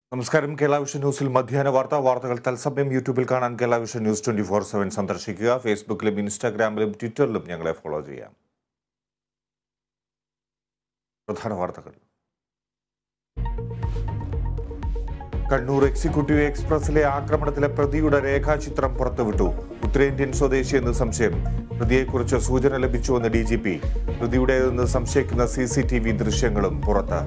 നമസ്കാരം കേരള വിഷൻ ന്യൂസിൽ മധ്യാഹ്ന വാർത്ത വാർത്തകൾ തത്സമയം യൂട്യൂബിൽ കാണാൻ Kerala vision news twenty four seven സന്ദർശിക്കുക ഫേസ്ബുക്കിലും ഇൻസ്റ്റാഗ്രാമിലും ട്വിറ്ററിലും ഞങ്ങളെ ഫോളോ ചെയ്യാം പ്രധാന വാർത്തകൾ കണ്ണൂർ എക്സിക്യൂട്ടീവ് എക്സ്പ്രസിലെ ആക്രമണത്തിലെ പ്രതിയുടെ രേഖാചിത്രം പുറത്തുവിട്ടു ഉത്തരേന്ത്യൻ സ്വദേശി എന്ന് സംശയം പ്രതിയെക്കുറിച്ച് സൂചന ലഭിച്ചുവെന്ന് ഡി ജി പി പ്രതിയുടേതെന്ന് സംശയിക്കുന്ന സി സി ടി വി ദൃശ്യങ്ങളും പുറത്ത്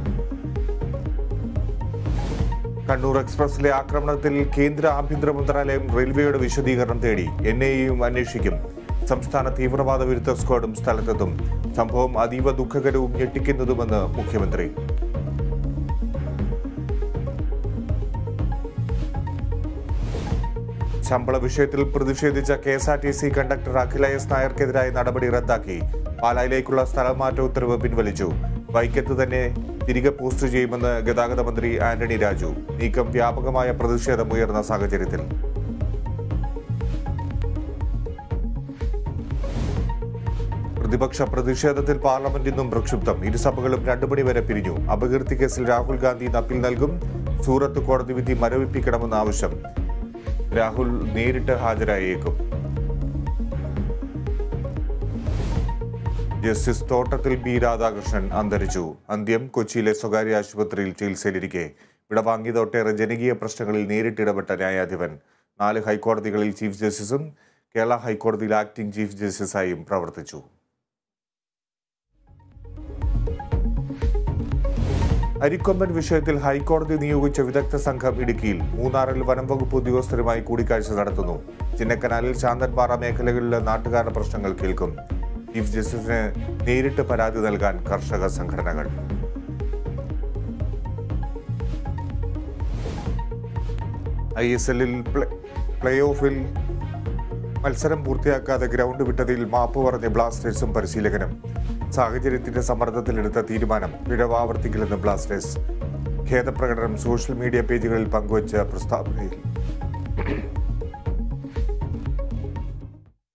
കണ്ണൂർ എക്സ്പ്രസിലെ ആക്രമണത്തിൽ കേന്ദ്ര ആഭ്യന്തര മന്ത്രാലയം റെയിൽവേയുടെ വിശദീകരണം തേടി എൻ ഐയും അന്വേഷിക്കും സംസ്ഥാന തീവ്രവാദ വിരുദ്ധ സ്ക്വാഡും സ്ഥലത്തെത്തും സംഭവം അതീവ ദുഃഖകരവും ഞെട്ടിക്കുന്നതുമെന്ന് മുഖ്യമന്ത്രി ശമ്പള വിഷയത്തിൽ പ്രതിഷേധിച്ച K S R T C conductor Akhila S നായർക്കെതിരായ നടപടി റദ്ദാക്കി പാലായിലേക്കുള്ള സ്ഥലമാറ്റ ഉത്തരവ് പിൻവലിച്ചു വൈക്കത്ത് തന്നെ തിരികെ പോസ്റ്റ് ചെയ്യുമെന്ന് ഗതാഗത മന്ത്രി ആന്റണി രാജു നീക്കം വ്യാപകമായ പ്രതിഷേധം ഉയർന്ന സാഹചര്യത്തിൽ പ്രതിപക്ഷ പ്രതിഷേധത്തിൽ പാർലമെന്റ് ഇന്നും പ്രക്ഷുബ്ധം ഇരുസഭകളും രണ്ടു മണിവരെ പിരിഞ്ഞു അപകീർത്തി കേസിൽ രാഹുൽ ഗാന്ധി ഇന്ന് അപ്പീൽ നൽകും സൂറത്ത് കോടതി വിധി മരവിപ്പിക്കണമെന്ന ആവശ്യം രാഹുൽ നേരിട്ട് ഹാജരായേക്കും ജസ്റ്റിസ് തോട്ടത്തിൽ ബി രാധാകൃഷ്ണൻ അന്തരിച്ചു അന്ത്യം കൊച്ചിയിലെ സ്വകാര്യ ആശുപത്രിയിൽ ചികിത്സയിലിരിക്കെ വിടവാങ്ങിയത് ഒട്ടേറെ ജനകീയ പ്രശ്നങ്ങളിൽ നേരിട്ടിടപെട്ട ന്യായാധിപൻ നാല് ഹൈക്കോടതികളിൽ ചീഫ് ജസ്റ്റിസും കേരള ഹൈക്കോടതിയിൽ ആക്ടിംഗ് ചീഫ് ജസ്റ്റിസായും പ്രവർത്തിച്ചു അരിക്കൊമ്പൻ വിഷയത്തിൽ ഹൈക്കോടതി നിയോഗിച്ച വിദഗ്ധ സംഘം ഇടുക്കിയിൽ മൂന്നാറിൽ വനം വകുപ്പ് ഉദ്യോഗസ്ഥരുമായി കൂടിക്കാഴ്ച നടത്തുന്നു ചിന്നക്കനാലിൽ ശാന്തൻപാറ മേഖലകളിലെ നാട്ടുകാരുടെ പ്രശ്നങ്ങൾ കേൾക്കും ചീഫ് ജസ്റ്റിസിന് നേരിട്ട് പരാതി നൽകാൻ കർഷക സംഘടനകൾ ഐ എസ് എല്ലിൽ പ്ലേ ഓഫിൽ മത്സരം പൂർത്തിയാക്കാതെ ഗ്രൗണ്ട് വിട്ടതിൽ മാപ്പ് പറഞ്ഞ ബ്ലാസ്റ്റേഴ്സും പരിശീലകനും സാഹചര്യത്തിന്റെ സമ്മർദ്ദത്തിലെടുത്ത തീരുമാനം പിഴവ് ആവർത്തിക്കില്ലെന്ന് ബ്ലാസ്റ്റേഴ്സ് ഖേദപ്രകടനം സോഷ്യൽ മീഡിയ പേജുകളിൽ പങ്കുവച്ച പ്രസ്താവനയിൽ